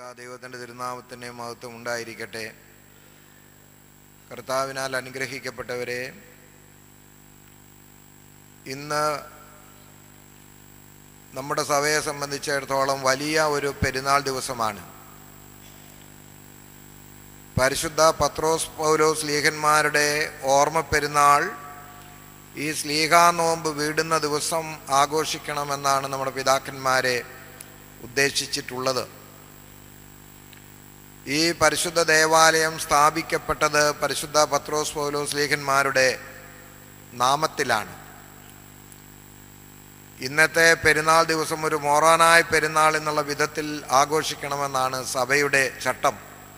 ദൈവത്തിൻ്റെ തിരുനാമത്തിൻ്റെ മഹത്വം ഉണ്ടായിരിക്കട്ടെ കർത്താവിനാൽ അനുഗ്രഹിക്കപ്പെട്ടവരെ ഇന്ന് നമ്മുടെ സഭയെ സംബന്ധിച്ചിടത്തോളം വലിയ ഒരു പെരുന്നാൾ ദിവസമാണ് പരിശുദ്ധ പത്രോസ് പൗലോസ് ലീഹന്മാരുടെ ഓർമ്മ പെരുന്നാൾ ഈ സ്ലീഹാ നോമ്പ് വീടുന്ന ദിവസം ആഘോഷിക്കണമെന്നാണ് നമ്മുടെ പിതാക്കന്മാരെ ഉദ്ദേശിച്ചിട്ടുള്ളത് ഈ പരിശുദ്ധ ദേവാലയം സ്ഥാപിക്കപ്പെട്ടത് പരിശുദ്ധ പത്രോസ് പൗലോസ് ലീഹന്മാരുടെ നാമത്തിലാണ് ഇന്നത്തെ പെരുന്നാൾ ദിവസം ഒരു മോറാനായ പെരുന്നാൾ എന്നുള്ള വിധത്തിൽ ആഘോഷിക്കണമെന്നാണ് സഭയുടെ ചട്ടം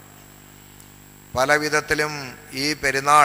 പല വിധത്തിലും ഈ പെരുന്നാൾ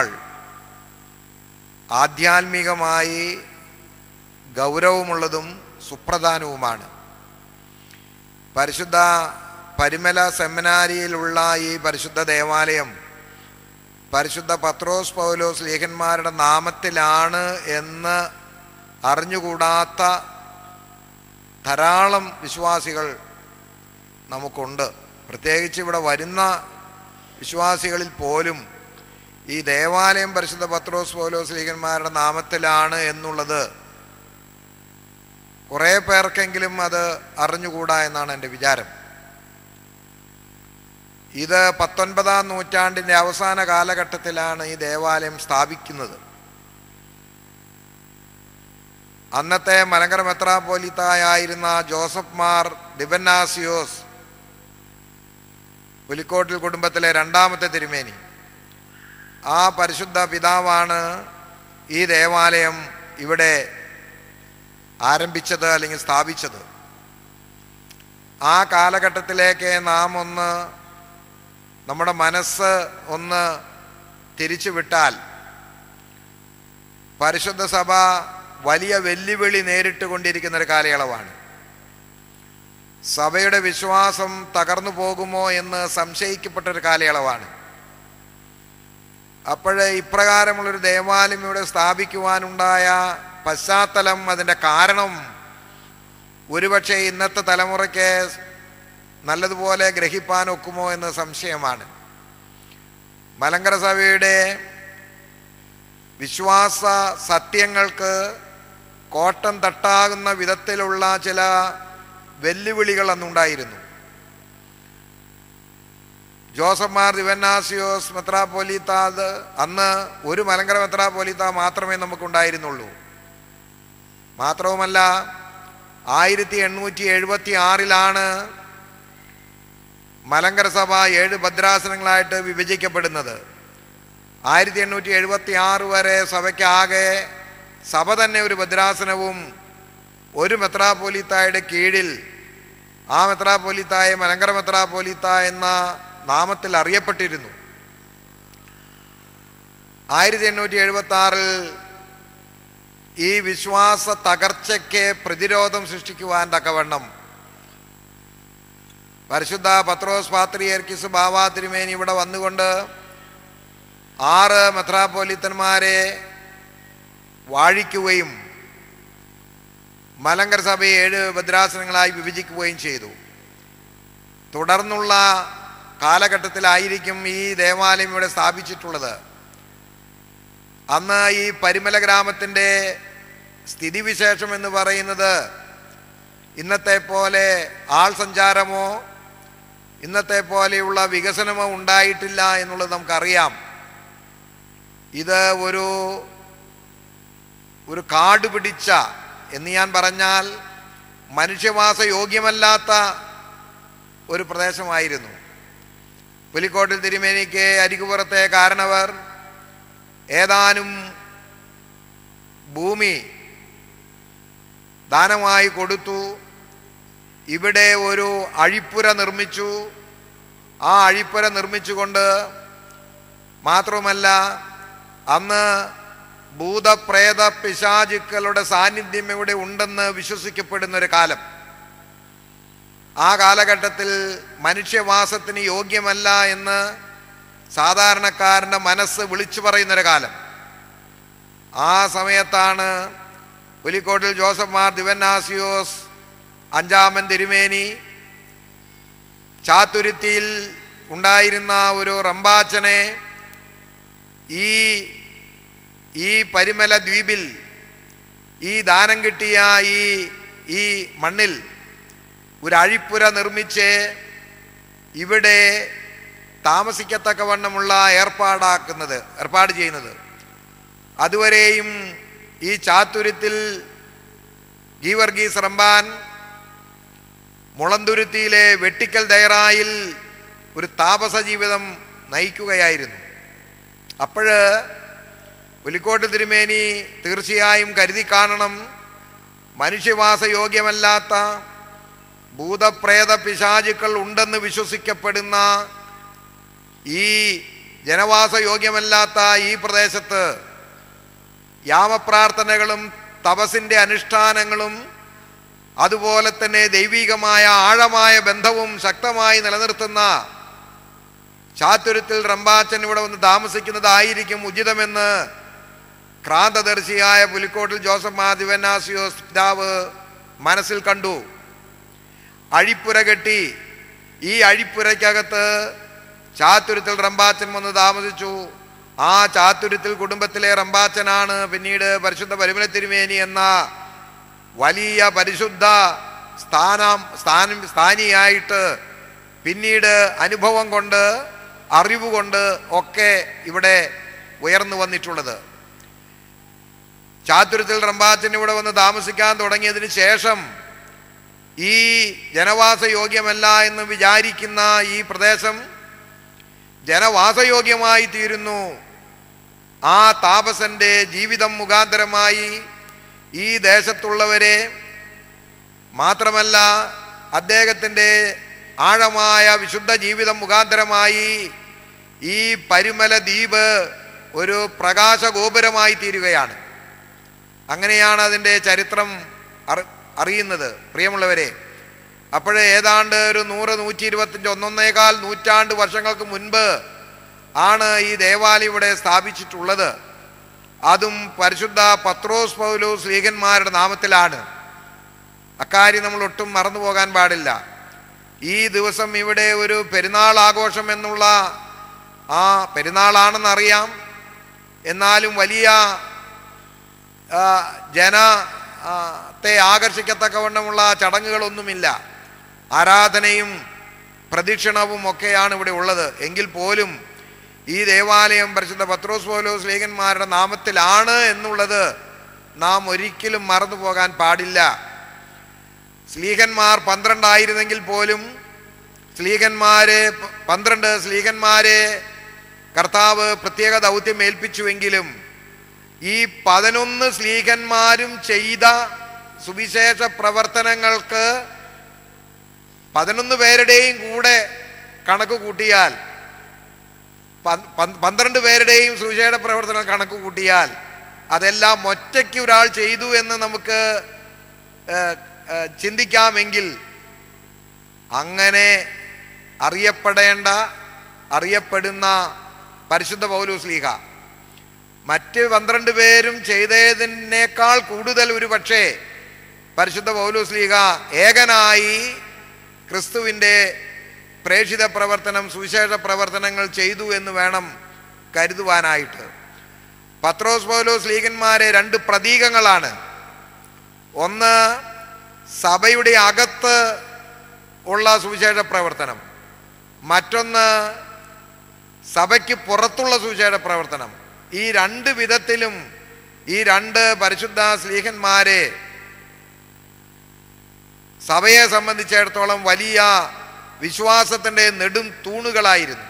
ആധ്യാത്മികമായി ഗൗരവമുള്ളതും സുപ്രധാനവുമാണ് പരിശുദ്ധ പരിമല സെമിനാരിയിലുള്ള ഈ പരിശുദ്ധ ദേവാലയം പരിശുദ്ധ പത്രോസ് പൗലോസ് ലേഖന്മാരുടെ നാമത്തിലാണ് എന്ന് അറിഞ്ഞുകൂടാത്ത ധാരാളം വിശ്വാസികൾ നമുക്കുണ്ട് പ്രത്യേകിച്ച് ഇവിടെ വരുന്ന വിശ്വാസികളിൽ പോലും ഈ ദേവാലയം പരിശുദ്ധ പത്രോസ് പൗലോസ് ലീഗന്മാരുടെ നാമത്തിലാണ് എന്നുള്ളത് കുറേ പേർക്കെങ്കിലും അത് അറിഞ്ഞുകൂടാ എന്നാണ് എൻ്റെ വിചാരം ഇത് പത്തൊൻപതാം നൂറ്റാണ്ടിൻ്റെ അവസാന കാലഘട്ടത്തിലാണ് ഈ ദേവാലയം സ്ഥാപിക്കുന്നത് അന്നത്തെ മലങ്കര മെത്രാപോലിത്തായായിരുന്ന ജോസഫ് മാർ ഡിബന്നാസിയോസ് പുലിക്കോട്ടിൽ കുടുംബത്തിലെ രണ്ടാമത്തെ തിരുമേനി ആ പരിശുദ്ധ പിതാവാണ് ഈ ദേവാലയം ഇവിടെ ആരംഭിച്ചത് അല്ലെങ്കിൽ സ്ഥാപിച്ചത് ആ കാലഘട്ടത്തിലേക്ക് നാം ഒന്ന് നമ്മുടെ മനസ്സ് ഒന്ന് തിരിച്ചു വിട്ടാൽ പരിശുദ്ധ സഭ വലിയ വെല്ലുവിളി നേരിട്ട് കൊണ്ടിരിക്കുന്ന ഒരു കാലയളവാണ് സഭയുടെ വിശ്വാസം തകർന്നു പോകുമോ എന്ന് സംശയിക്കപ്പെട്ട ഒരു കാലയളവാണ് അപ്പോഴേ ഇപ്രകാരമുള്ളൊരു ദേവാലയം ഇവിടെ സ്ഥാപിക്കുവാനുണ്ടായ പശ്ചാത്തലം അതിൻ്റെ കാരണം ഒരുപക്ഷെ ഇന്നത്തെ തലമുറയ്ക്ക് നല്ലതുപോലെ ഗ്രഹിപ്പാൻ ഒക്കുമോ എന്ന് സംശയമാണ് മലങ്കര സഭയുടെ വിശ്വാസ സത്യങ്ങൾക്ക് കോട്ടം തട്ടാകുന്ന വിധത്തിലുള്ള ചില വെല്ലുവിളികൾ അന്നുണ്ടായിരുന്നു ജോസഫ് മാർ ദിവന്നാസിയോസ് മെത്രാപോലീത്താത് അന്ന് ഒരു മലങ്കര മെത്രാപോലീത്ത മാത്രമേ നമുക്കുണ്ടായിരുന്നുള്ളൂ മാത്രവുമല്ല ആയിരത്തി എണ്ണൂറ്റി എഴുപത്തി ആറിലാണ് മലങ്കര സഭ ഏഴ് ഭദ്രാസനങ്ങളായിട്ട് വിഭജിക്കപ്പെടുന്നത് ആയിരത്തി എണ്ണൂറ്റി എഴുപത്തി ആറ് വരെ സഭയ്ക്കാകെ സഭ തന്നെ ഒരു ഭദ്രാസനവും ഒരു മെത്രാപോലിത്തായുടെ കീഴിൽ ആ മെത്രാപോലിത്തായ മലങ്കര മെത്രാപോലിത്ത എന്ന നാമത്തിൽ അറിയപ്പെട്ടിരുന്നു ആയിരത്തി എണ്ണൂറ്റി എഴുപത്തി ആറിൽ ഈ വിശ്വാസ തകർച്ചയ്ക്ക് പ്രതിരോധം സൃഷ്ടിക്കുവാൻ തക്കവണ്ണം പരിശുദ്ധ പത്രോസ് പാത്രിയർക്കിസ് ബാബാ തിരുമേനി ഇവിടെ വന്നുകൊണ്ട് ആറ് മെത്രാപോലിത്തന്മാരെ വാഴിക്കുകയും മലങ്കര സഭയെ ഏഴ് ഭദ്രാസനങ്ങളായി വിഭജിക്കുകയും ചെയ്തു തുടർന്നുള്ള കാലഘട്ടത്തിലായിരിക്കും ഈ ദേവാലയം ഇവിടെ സ്ഥാപിച്ചിട്ടുള്ളത് അന്ന് ഈ പരിമല ഗ്രാമത്തിൻ്റെ സ്ഥിതിവിശേഷം എന്ന് പറയുന്നത് ഇന്നത്തെ പോലെ ആൾ സഞ്ചാരമോ ഇന്നത്തെ പോലെയുള്ള വികസനമോ ഉണ്ടായിട്ടില്ല എന്നുള്ളത് നമുക്കറിയാം ഇത് ഒരു ഒരു കാട് പിടിച്ച എന്ന് ഞാൻ പറഞ്ഞാൽ മനുഷ്യവാസ യോഗ്യമല്ലാത്ത ഒരു പ്രദേശമായിരുന്നു പുലിക്കോട്ടിൽ തിരുമേനിക്ക് അരികുപുറത്തെ കാരണവർ ഏതാനും ഭൂമി ദാനമായി കൊടുത്തു ഇവിടെ ഒരു അഴിപ്പുര നിർമ്മിച്ചു ആ അഴിപ്പുര നിർമ്മിച്ചുകൊണ്ട് മാത്രമല്ല അന്ന് ഭൂതപ്രേത പിശാചുക്കളുടെ സാന്നിധ്യം ഇവിടെ ഉണ്ടെന്ന് വിശ്വസിക്കപ്പെടുന്ന ഒരു കാലം ആ കാലഘട്ടത്തിൽ മനുഷ്യവാസത്തിന് യോഗ്യമല്ല എന്ന് സാധാരണക്കാരൻ്റെ മനസ്സ് വിളിച്ചു പറയുന്നൊരു കാലം ആ സമയത്താണ് പുലിക്കോട്ടിൽ ജോസഫ് മാർ ദിവന്നാസിയോസ് അഞ്ചാമൻ തിരുമേനി ചാത്തുരുത്തിയിൽ ഉണ്ടായിരുന്ന ഒരു റമ്പാച്ചനെ ഈ ഈ പരിമല ദ്വീപിൽ ഈ ദാനം കിട്ടിയ ഈ ഈ മണ്ണിൽ ഒരു അഴിപ്പുര നിർമ്മിച്ച് ഇവിടെ താമസിക്കത്തക്കവണ്ണമുള്ള ഏർപ്പാടാക്കുന്നത് ഏർപ്പാട് ചെയ്യുന്നത് അതുവരെയും ഈ ചാത്തുരുത്തിൽ ഗീവർഗീസ് റമ്പാൻ മുളന്തുരുത്തിയിലെ വെട്ടിക്കൽ ദയറായിൽ ഒരു താപസ ജീവിതം നയിക്കുകയായിരുന്നു അപ്പോഴ് പുലിക്കോട്ട് തിരുമേനി തീർച്ചയായും കരുതി കാണണം മനുഷ്യവാസ യോഗ്യമല്ലാത്ത ഭൂതപ്രേത പിശാചുക്കൾ ഉണ്ടെന്ന് വിശ്വസിക്കപ്പെടുന്ന ഈ ജനവാസ യോഗ്യമല്ലാത്ത ഈ പ്രദേശത്ത് യാമപ്രാർത്ഥനകളും തപസിൻ്റെ അനുഷ്ഠാനങ്ങളും അതുപോലെ തന്നെ ദൈവികമായ ആഴമായ ബന്ധവും ശക്തമായി നിലനിർത്തുന്ന ചാത്തുരത്തിൽ റമ്പാച്ചൻ ഇവിടെ വന്ന് താമസിക്കുന്നതായിരിക്കും ഉചിതമെന്ന് ക്രാന്തദർശിയായ പുലിക്കോട്ടിൽ ജോസഫ് മാധവനാസിയോസ് പിതാവ് മനസ്സിൽ കണ്ടു അഴിപ്പുര കെട്ടി ഈ അഴിപ്പുരയ്ക്കകത്ത് ചാത്തുരുത്തിൽ റമ്പാച്ചൻ വന്ന് താമസിച്ചു ആ ചാത്തുരുത്തിൽ കുടുംബത്തിലെ റമ്പാച്ചനാണ് പിന്നീട് പരിശുദ്ധ പരിമല തിരുമേനി എന്ന വലിയ പരിശുദ്ധ സ്ഥാനം സ്ഥാനം സ്ഥാനിയായിട്ട് പിന്നീട് അനുഭവം കൊണ്ട് അറിവ് കൊണ്ട് ഒക്കെ ഇവിടെ ഉയർന്നു വന്നിട്ടുള്ളത് ചാത്തുരത്തിൽ റമ്പാച്ചൻ ഇവിടെ വന്ന് താമസിക്കാൻ തുടങ്ങിയതിന് ശേഷം ഈ ജനവാസ യോഗ്യമല്ല എന്ന് വിചാരിക്കുന്ന ഈ പ്രദേശം ജനവാസയോഗ്യമായി തീരുന്നു ആ താപസന്റെ ജീവിതം മുഖാന്തരമായി ഈ ദേശത്തുള്ളവരെ മാത്രമല്ല അദ്ദേഹത്തിൻ്റെ ആഴമായ വിശുദ്ധ ജീവിതം മുഖാന്തരമായി ഈ പരിമല ദ്വീപ് ഒരു പ്രകാശ ഗോപുരമായി തീരുകയാണ് അങ്ങനെയാണ് അതിൻ്റെ ചരിത്രം അറി- അറിയുന്നത് പ്രിയമുള്ളവരെ അപ്പോഴേ ഏതാണ്ട് ഒരു നൂറ് നൂറ്റി ഇരുപത്തഞ്ച് ഒന്നൊന്നേകാൽ നൂറ്റാണ്ട് വർഷങ്ങൾക്ക് മുൻപ് ആണ് ഈ ദേവാലയം ഇവിടെ സ്ഥാപിച്ചിട്ടുള്ളത് അതും പരിശുദ്ധ പത്രോസ് പൗലോസ് ലീഗന്മാരുടെ നാമത്തിലാണ് അക്കാര്യം നമ്മൾ ഒട്ടും മറന്നു പോകാൻ പാടില്ല ഈ ദിവസം ഇവിടെ ഒരു പെരുന്നാൾ ആഘോഷം എന്നുള്ള ആ പെരുന്നാളാണെന്നറിയാം എന്നാലും വലിയ ആ, ജന ആ, ത്തെ ആകർഷിക്കത്തക്കവണ്ണമുള്ള ചടങ്ങുകളൊന്നുമില്ല ആരാധനയും പ്രദക്ഷിണവും ഒക്കെയാണ് ഇവിടെ ഉള്ളത് എങ്കിൽ പോലും ഈ ദേവാലയം പരിശുദ്ധ പത്രോസ് പോലോസ് ലേഖന്മാരുടെ നാമത്തിലാണ് എന്നുള്ളത് നാം ഒരിക്കലും മറന്നു പോകാൻ പാടില്ല സ്ലീഹന്മാർ പന്ത്രണ്ടായിരുന്നെങ്കിൽ പോലും സ്ലീഹന്മാരെ പ- പന്ത്രണ്ട് സ്ലീഹന്മാരെ കർത്താവ് പ്രത്യേക ദൗത്യം ഏൽപ്പിച്ചുവെങ്കിലും ഈ പതിനൊന്ന് സ്ലീഹന്മാരും ചെയ്ത സുവിശേഷ പ്രവർത്തനങ്ങൾക്ക് പതിനൊന്ന് പേരുടെയും കൂടെ കണക്ക് കൂട്ടിയാൽ പ- പ- പന്ത്രണ്ട് പേരുടെയും സുവിശേഷ പ്രവർത്തനം കണക്ക് കൂട്ടിയാൽ അതെല്ലാം ഒറ്റയ്ക്ക് ഒരാൾ ചെയ്തു എന്ന് നമുക്ക് ഏഹ്, ഏഹ്, ചിന്തിക്കാമെങ്കിൽ അങ്ങനെ അറിയപ്പെടേണ്ട അറിയപ്പെടുന്ന പരിശുദ്ധ പൗലൂസ് ലീഹ മറ്റ് പന്ത്രണ്ട് പേരും ചെയ്തതിനേക്കാൾ കൂടുതൽ ഒരു പക്ഷേ പരിശുദ്ധ പൗലൂസ് ലീഹ ഏകനായി ക്രിസ്തുവിൻ്റെ പ്രേക്ഷിത പ്രവർത്തനം സുവിശേഷ പ്രവർത്തനങ്ങൾ ചെയ്തു എന്ന് വേണം കരുതുവാനായിട്ട് പത്രോസ് പൗലോസ് ലീഗന്മാരെ രണ്ട് പ്രതീകങ്ങളാണ് ഒന്ന് സഭയുടെ അകത്ത് ഉള്ള സുവിശേഷ പ്രവർത്തനം മറ്റൊന്ന് സഭയ്ക്ക് പുറത്തുള്ള സുവിശേഷ പ്രവർത്തനം ഈ രണ്ട് വിധത്തിലും ഈ രണ്ട് പരിശുദ്ധ സ്ലീഹന്മാരെ സഭയെ സംബന്ധിച്ചിടത്തോളം വലിയ വിശ്വാസത്തിൻ്റെ നെടും തൂണുകളായിരുന്നു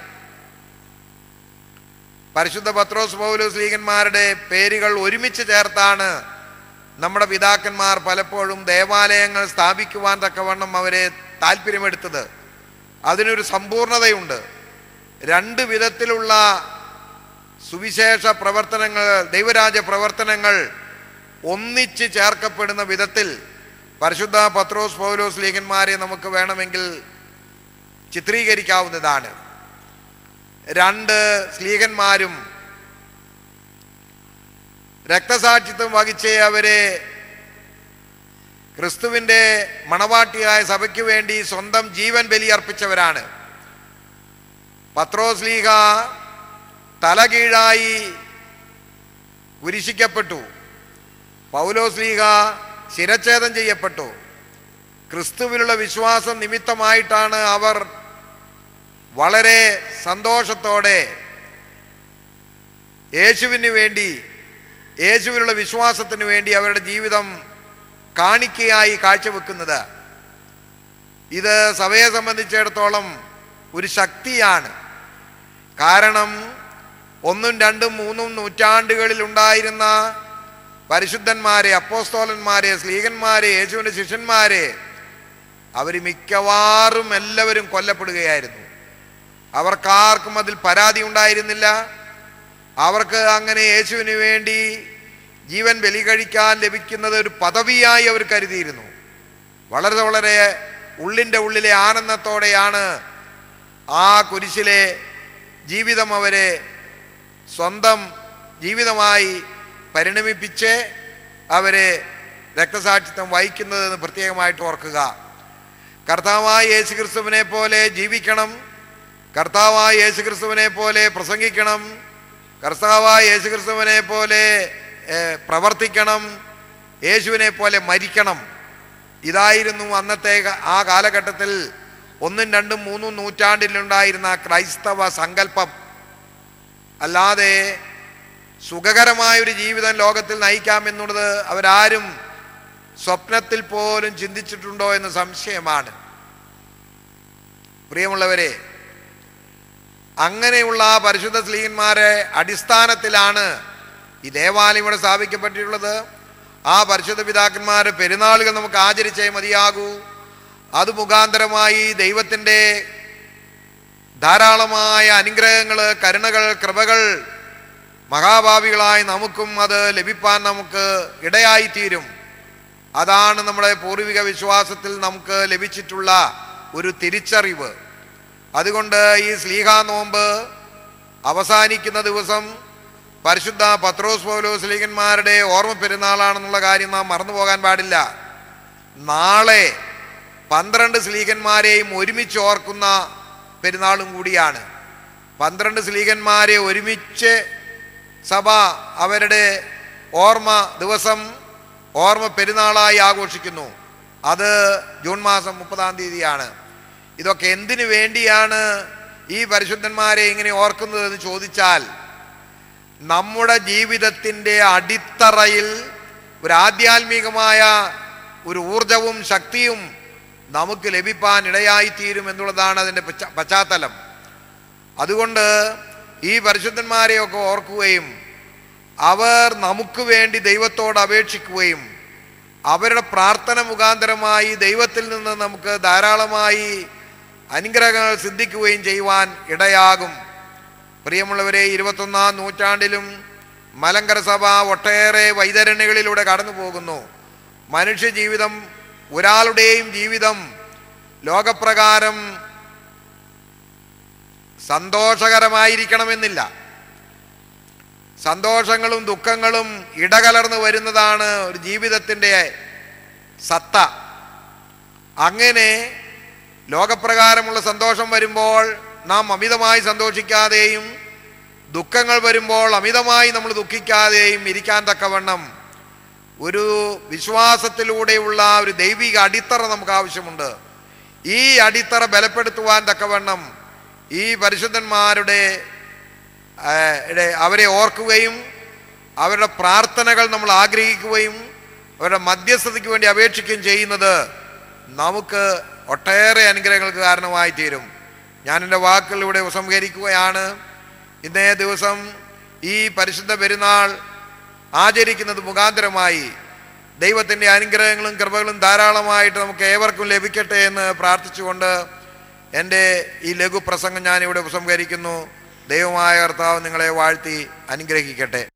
പരിശുദ്ധ പത്രോസ് പൗലോസ് ലീഗന്മാരുടെ പേരുകൾ ഒരുമിച്ച് ചേർത്താണ് നമ്മുടെ പിതാക്കന്മാർ പലപ്പോഴും ദേവാലയങ്ങൾ സ്ഥാപിക്കുവാൻ തക്കവണ്ണം അവരെ താല്പര്യമെടുത്തത് അതിനൊരു സമ്പൂർണതയുണ്ട് രണ്ട് വിധത്തിലുള്ള സുവിശേഷ പ്രവർത്തനങ്ങൾ ദൈവരാജ്യ പ്രവർത്തനങ്ങൾ ഒന്നിച്ച് ചേർക്കപ്പെടുന്ന വിധത്തിൽ പരിശുദ്ധ പത്രോസ് പൗലോസ് ലീഗന്മാരെ നമുക്ക് വേണമെങ്കിൽ ചിത്രീകരിക്കാവുന്നതാണ് രണ്ട് സ്ലീഹന്മാരും രക്തസാക്ഷിത്വം വഹിച്ച് അവരെ ക്രിസ്തുവിൻ്റെ മണവാട്ടിയായ സഭയ്ക്ക് വേണ്ടി സ്വന്തം ജീവൻ ബലിയർപ്പിച്ചവരാണ് പത്രോസ് ലീഹ തലകീഴായി കുരിശിക്കപ്പെട്ടു പൗലോസ് ലീഹ ശിരച്ഛേദം ചെയ്യപ്പെട്ടു ക്രിസ്തുവിലുള്ള വിശ്വാസം നിമിത്തമായിട്ടാണ് അവർ വളരെ സന്തോഷത്തോടെ യേശുവിന് വേണ്ടി യേശുവിലുള്ള വിശ്വാസത്തിന് വേണ്ടി അവരുടെ ജീവിതം കാണിക്കയായി കാഴ്ചവെക്കുന്നത് ഇത് സഭയെ സംബന്ധിച്ചിടത്തോളം ഒരു ശക്തിയാണ് കാരണം ഒന്നും രണ്ടും മൂന്നും നൂറ്റാണ്ടുകളിൽ ഉണ്ടായിരുന്ന പരിശുദ്ധന്മാരെ അപ്പോസ്തോലന്മാരെ സ്ലീഹന്മാരെ യേശുവിൻ്റെ ശിഷ്യന്മാരെ അവർ മിക്കവാറും എല്ലാവരും കൊല്ലപ്പെടുകയായിരുന്നു അവർക്കാർക്കും അതിൽ പരാതി ഉണ്ടായിരുന്നില്ല അവർക്ക് അങ്ങനെ യേശുവിന് വേണ്ടി ജീവൻ ബലി കഴിക്കാൻ ലഭിക്കുന്നത് ഒരു പദവിയായി അവർ കരുതിയിരുന്നു വളരെ വളരെ ഉള്ളിൻ്റെ ഉള്ളിലെ ആനന്ദത്തോടെയാണ് ആ കുരിശിലെ ജീവിതം അവരെ സ്വന്തം ജീവിതമായി പരിണമിപ്പിച്ച് അവരെ രക്തസാക്ഷിത്വം വഹിക്കുന്നതെന്ന് പ്രത്യേകമായിട്ട് ഓർക്കുക കർത്താവായ യേശു ക്രിസ്തുവിനെ പോലെ ജീവിക്കണം കർത്താവായ യേശു ക്രിസ്തുവിനെ പോലെ പ്രസംഗിക്കണം കർത്താവായ യേശു ക്രിസ്തുവിനെ പോലെ ഏഹ്, പ്രവർത്തിക്കണം യേശുവിനെ പോലെ മരിക്കണം ഇതായിരുന്നു അന്നത്തെ ക- ആ കാലഘട്ടത്തിൽ ഒന്നും രണ്ടും മൂന്നും നൂറ്റാണ്ടിലുണ്ടായിരുന്ന ക്രൈസ്തവ സങ്കല്പം അല്ലാതെ സുഖകരമായ ഒരു ജീവിതം ലോകത്തിൽ നയിക്കാമെന്നുള്ളത് അവരാരും സ്വപ്നത്തിൽ പോലും ചിന്തിച്ചിട്ടുണ്ടോ എന്ന് സംശയമാണ് പ്രിയമുള്ളവരെ അങ്ങനെയുള്ള ആ പരിശുദ്ധ സ്ലീഹന്മാരെ അടിസ്ഥാനത്തിലാണ് ഈ ദേവാലയം ഇവിടെ സ്ഥാപിക്കപ്പെട്ടിട്ടുള്ളത് ആ പരിശുദ്ധ പിതാക്കന്മാരെ പെരുന്നാളുകൾ നമുക്ക് ആചരിച്ചേ മതിയാകൂ അത് മുഖാന്തരമായി ദൈവത്തിൻ്റെ ധാരാളമായ അനുഗ്രഹങ്ങൾ കരുണകൾ കൃപകൾ മഹാഭാവികളായി നമുക്കും അത് ലഭിപ്പാൻ നമുക്ക് ഇടയായിത്തീരും അതാണ് നമ്മുടെ പൂർവിക വിശ്വാസത്തിൽ നമുക്ക് ലഭിച്ചിട്ടുള്ള ഒരു തിരിച്ചറിവ് അതുകൊണ്ട് ഈ സ്ലീഹ നോമ്പ് അവസാനിക്കുന്ന ദിവസം പരിശുദ്ധ പത്രോസ് പൗലോസ് സ്ലീഹന്മാരുടെ ഓർമ്മ പെരുന്നാളാണെന്നുള്ള കാര്യം നാം മറന്നു പോകാൻ പാടില്ല നാളെ പന്ത്രണ്ട് സ്ലീഹന്മാരെയും ഒരുമിച്ച് ഓർക്കുന്ന പെരുന്നാളും കൂടിയാണ് പന്ത്രണ്ട് സ്ലീഹന്മാരെ ഒരുമിച്ച് സഭ അവരുടെ ഓർമ്മ ദിവസം ഓർമ്മ പെരുന്നാളായി ആഘോഷിക്കുന്നു അത് ജൂൺ മാസം മുപ്പതാം തീയതിയാണ് ഇതൊക്കെ എന്തിനു വേണ്ടിയാണ് ഈ പരിശുദ്ധന്മാരെ ഇങ്ങനെ ഓർക്കുന്നത് എന്ന് ചോദിച്ചാൽ നമ്മുടെ ജീവിതത്തിൻ്റെ അടിത്തറയിൽ ഒരു ആധ്യാത്മികമായ ഒരു ഊർജവും ശക്തിയും നമുക്ക് ലഭിപ്പാൻ ഇടയായിത്തീരും എന്നുള്ളതാണ് അതിൻ്റെ പശ്ചാ- പശ്ചാത്തലം അതുകൊണ്ട് ഈ പരിശുദ്ധന്മാരെയൊക്കെ ഓർക്കുകയും അവർ നമുക്ക് വേണ്ടി ദൈവത്തോട് അപേക്ഷിക്കുകയും അവരുടെ പ്രാർത്ഥന മുഖാന്തരമായി ദൈവത്തിൽ നിന്ന് നമുക്ക് ധാരാളമായി അനുഗ്രഹങ്ങൾ സിദ്ധിക്കുകയും ചെയ്യുവാൻ ഇടയാകും പ്രിയമുള്ളവരെ ഇരുപത്തൊന്നാം നൂറ്റാണ്ടിലും മലങ്കര സഭ ഒട്ടേറെ വൈതരണികളിലൂടെ കടന്നു പോകുന്നു മനുഷ്യ ജീവിതം ഒരാളുടെയും ജീവിതം ലോകപ്രകാരം സന്തോഷകരമായിരിക്കണമെന്നില്ല സന്തോഷങ്ങളും ദുഃഖങ്ങളും ഇടകലർന്ന് വരുന്നതാണ് ഒരു ജീവിതത്തിൻ്റെ സത്ത അങ്ങനെ ലോകപ്രകാരമുള്ള സന്തോഷം വരുമ്പോൾ നാം അമിതമായി സന്തോഷിക്കാതെയും ദുഃഖങ്ങൾ വരുമ്പോൾ അമിതമായി നമ്മൾ ദുഃഖിക്കാതെയും ഇരിക്കാൻ തക്കവണ്ണം ഒരു വിശ്വാസത്തിലൂടെയുള്ള ഒരു ദൈവിക അടിത്തറ നമുക്ക് ആവശ്യമുണ്ട് ഈ അടിത്തറ ബലപ്പെടുത്തുവാൻ തക്കവണ്ണം ഈ പരിശുദ്ധന്മാരുടെ ആ, ടെ അവരെ ഓർക്കുകയും അവരുടെ പ്രാർത്ഥനകൾ നമ്മൾ ആഗ്രഹിക്കുകയും അവരുടെ മധ്യസ്ഥതയ്ക്ക് വേണ്ടി അപേക്ഷിക്കുകയും ചെയ്യുന്നത് നമുക്ക് ഒട്ടേറെ അനുഗ്രഹങ്ങൾക്ക് കാരണമായി തീരും ഞാൻ എൻ്റെ വാക്കുകളിലൂടെ ഉപസംഹരിക്കുകയാണ് ഇന്നേ ദിവസം ഈ പരിശുദ്ധ പെരുന്നാൾ ആചരിക്കുന്നത് മുഖാന്തരമായി ദൈവത്തിൻ്റെ അനുഗ്രഹങ്ങളും കൃപകളും ധാരാളമായിട്ട് നമുക്ക് ഏവർക്കും ലഭിക്കട്ടെ എന്ന് പ്രാർത്ഥിച്ചുകൊണ്ട് എൻ്റെ ഈ ലഘു പ്രസംഗം ഞാനിവിടെ ഉപസംഹരിക്കുന്നു ദൈവമായ കർത്താവ് നിങ്ങളെ വാഴ്ത്തി അനുഗ്രഹിക്കട്ടെ